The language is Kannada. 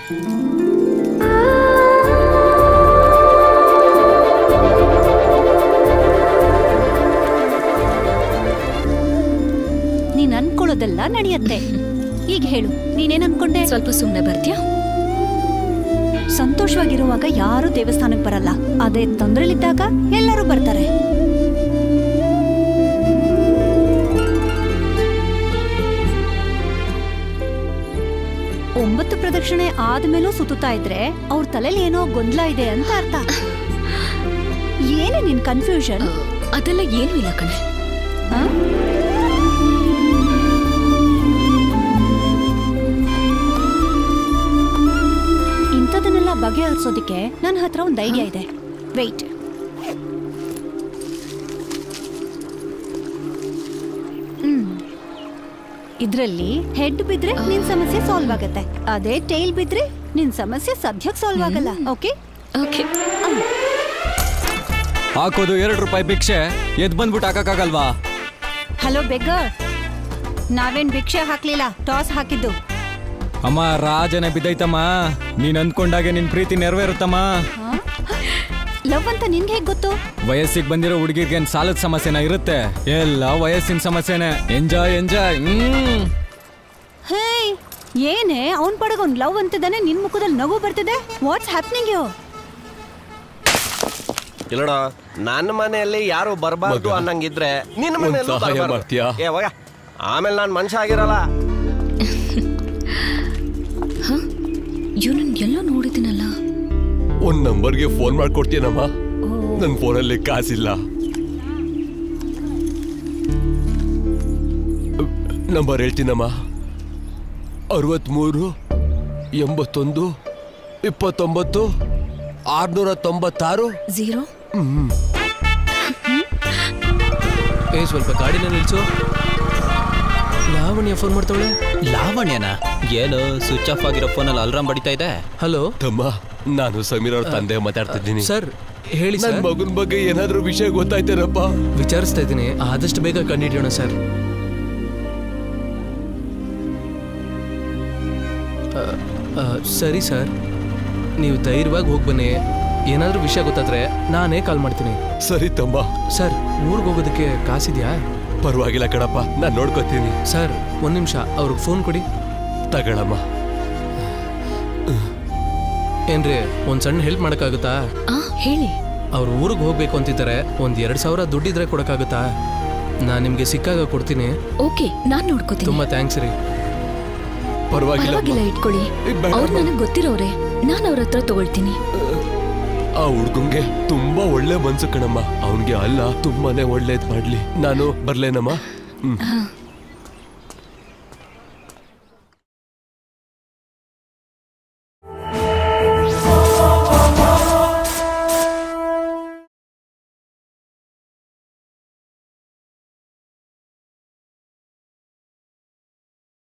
ನೀನ್ ಅನ್ಕೊಳ್ಳೋದೆಲ್ಲ ನಡೆಯತ್ತೆ ಈಗ ಹೇಳು ನೀನೇನ್ ಅನ್ಕೊಂಡೆ ಸ್ವಲ್ಪ ಸುಮ್ಮನೆ ಬರ್ತೀಯಾ ಸಂತೋಷವಾಗಿರುವಾಗ ಯಾರು ದೇವಸ್ಥಾನಕ್ಕೆ ಬರಲ್ಲ ಅದೇ ತೊಂದ್ರೆಲಿದ್ದಾಗ ಎಲ್ಲರೂ ಬರ್ತಾರೆ ಒಂಬತ್ತು ಪ್ರದಕ್ಷಿಣೆ ಆದ್ಮೇಲೂ ಸುತ್ತುತ್ತಾ ಇದ್ರೆ ಅವ್ರ ತಲೆಲಿ ಏನೋ ಗೊಂದಲ ಇದೆ ಅಂತ ಅರ್ಥ ಏನೇ ನಿನ್ ಕನ್ಫ್ಯೂಷನ್ ಅದೆಲ್ಲ ಏನೂ ಇಲ್ಲ ಕಣೆ ಇಂಥದನ್ನೆಲ್ಲ ಬಗೆಹರಿಸೋದಕ್ಕೆ ನನ್ನ ಹತ್ರ ಒಂದು ಐಡಿಯಾ ಇದೆ ವೆಯ್ಟ್ ಇದ್ರಲ್ಲಿ ಹೆಡ್ ಬಿದ್ರೆ ನಿನ್ ಸಮಸ್ಯೆ ಸಾಲ್ವ್ ಆಗತ್ತೆ ಅದೇ ಟೈಲ್ ಬಿದ್ರೆ ನಿನ್ ಸಮಸ್ಯೆ ಸದ್ಯಕ್ಕೆ ಸಾಲ್ವ್ ಆಗಲ್ಲ ಓಕೆ ಓಕೆ ಹಾಕೋದು ಎರಡು ರೂಪಾಯಿ ಭಿಕ್ಷೆ ಎದ್ ಬಂದ್ಬಿಟ್ಟು ಹಾಕಕ್ಕಾಗಲ್ವಾ ಹಲೋ ಬೆಗ್ಗರ್ ನಾವೇನ್ ಭಿಕ್ಷೆ ಹಾಕ್ಲಿಲ್ಲ ಟಾಸ್ ಹಾಕಿದ್ದು ಅಮ್ಮ ರಾಜನ ಬಿದ್ದೈತಮ್ಮ ನೀನ್ ಅಂದ್ಕೊಂಡಾಗೆ ನಿನ್ ಪ್ರೀತಿ ನೆರವೇರುತ್ತಮ್ಮ ಲವ್ ಅಂತ ನಿನ್ಗೆ ಹೇಗ್ ಗೊತ್ತು ವಯಸ್ಸಿಗೆ ಬಂದಿರೋ ಹುಡುಗಿರ್ಗೆ ಸಾಲದ ಸಮಸ್ಯೆನ ಇರುತ್ತೆ ಎಲ್ಲ ವಯಸ್ಸಿನ ಸಮಸ್ಯೆನೆ ಎಂಜಾಯ್ ಎಂಜಾಯ್ ಹ್ಮ್ ಹೇ ಏನೇ ಅವನ್ ಪಡಗ ಅವ್ನ್ ಲವ್ ಅಂತಿದ್ದಾನೆ ನಿನ್ ಮುಖದಲ್ಲಿ ನಗು ಬರ್ತಿದೆ ವಾಟ್ಸ್ ಹ್ಯಾಪ್ನಿಂಗ್ ಯು ಇಲ್ಲಡ ನನ್ನ ಮನೆಯಲ್ಲಿ ಯಾರು ಬರಬಾರ್ದು ಅನ್ನಂಗಿದ್ರೆ ನಿನ್ನ ಒಂದ್ ಮನೆಯಲ್ಲೂ ಸಹಾಯ ಬರ್ಬಾರ್ದು. ಮಾಡ್ತೀಯಾ? ಏ ಹೋಗ ಆಮೇಲೆ ನಾನು ಮನುಷ್ಯ ಆಗಿರಲ್ಲ ಇವನನ್ನ ಎಲ್ಲೋ ನೋಡಿದ್ದೀನಲ್ಲ ಒಂದ್ ನಂಬರ್ಗೆ ಫೋನ್ ಮಾಡ್ಕೊಡ್ತೀನಮ್ಮ ನನ್ ಫೋನಲ್ಲಿ ಕಾಸಿಲ್ಲ ನಂಬರ್ ಹೇಳ್ತೀನಮ್ಮ ಅರವತ್ಮೂರು ಎಂಬತ್ತೊಂದು ಇಪ್ಪತ್ತೊಂಬತ್ತು ಆರ್ನೂರ ತೊಂಬತ್ತಾರು ಝೀರೋ ಹ್ಮ್ ಏ ಸ್ವಲ್ಪ ಗಾಡಿನ ನಿಲ್ಸು ಲಾವಣ್ಯ ಫೋನ್ ಮಾಡ್ತಾವಳೆ ಲಾವಣ್ಯನ ಏನು ಸ್ವಿಚ್ ಆಫ್ ಆಗಿರೋ ಫೋನಲ್ಲಿ ಅಲ್ರಾಮ್ ಬಡಿತಾ ಇದೆ ಹಲೋ ತಮ್ಮ ನಾನು ಸಮೀರ್ ಅವ್ರ ತಂದೆ ಮಾತಾಡ್ತಿದ್ದೀನಿ ಸರ್ ಹೇಳಿ ನನ್ ಸರ್ ಮಗನ್ ಬಗ್ಗೆ ಏನಾದ್ರೂ ವಿಷಯ ಗೊತ್ತಾಯ್ತೇನಪ್ಪ ವಿಚಾರಿಸ್ತಾ ಇದ್ದೀನಿ ಆದಷ್ಟು ಬೇಗ ಕಂಡಿಡಿಯೋಣ ಸರ್ ಆ, ಆ, ಸರಿ ಸರ್ ನೀವು ಧೈರ್ಯವಾಗಿ ಹೋಗಿ ಬನ್ನಿ ಏನಾದರೂ ವಿಷಯ ಗೊತ್ತಾದ್ರೆ ನಾನೇ ಕಾಲ್ ಮಾಡ್ತೀನಿ ಸರಿ ತಮ್ಮ ಸರ್ ಊರಿಗೆ ಹೋಗೋದಕ್ಕೆ ಕಾಸಿದ್ಯಾ ಪರವಾಗಿಲ್ಲ ಕಣಪ್ಪ ನಾನ್ ನೋಡ್ಕೋತೀನಿ ಸರ್ ಒಂದು ನಿಮಿಷ ಅವ್ರಿಗೆ ಫೋನ್ ಕೊಡಿ ತಗೊಳಮ್ಮ ಏನ್ರಿ ಒಂದು ಸಣ್ಣ ಹೆಲ್ಪ್ ಮಾಡೋಕ್ಕಾಗುತ್ತಾ ಆ ಹೇಳಿ ಅವ್ರು ಊರಿಗೆ ಹೋಗ್ಬೇಕು ಅಂತಿದ್ದಾರೆ ಒಂದ್ ಎರಡ್ ಸಾವಿರ ದುಡ್ಡಿದ್ರೆ ಕೊಡಕ್ಕಾಗುತ್ತಾ ನಾನ್ ನಿಮ್ಗೆ ಸಿಕ್ಕಾಗ ಕೊಡ್ತೀನಿ ಓಕೆ ನಾನ್ ನೋಡ್ಕೋತೀನಿ ತುಂಬಾ ಥ್ಯಾಂಕ್ಸ್ ರೀ ಪರವಾಗಿಲ್ಲ ಪರವಾಗಿಲ್ಲ ಇಟ್ಕೊಳ್ಳಿ ಅವ್ರು ನನಗೆ ಗೊತ್ತಿರೋರೆ ನಾನು ಅವ್ರ ಹತ್ರ ತಗೊಳ್ತೀನಿ ಆ ಹುಡ್ಗಂಗೆ ತುಂಬಾ ಒಳ್ಳೆ ಮನ್ಸು ಕಣಮ್ಮ ಅವನ್ಗೆ ಅಲ್ಲ ತುಂಬಾನೇ ಒಳ್ಳೇದ್ ಮಾಡ್ಲಿ ನಾನು ಬರ್ಲೇನಮ್ಮ ಹ್ಮ್ ಹಾ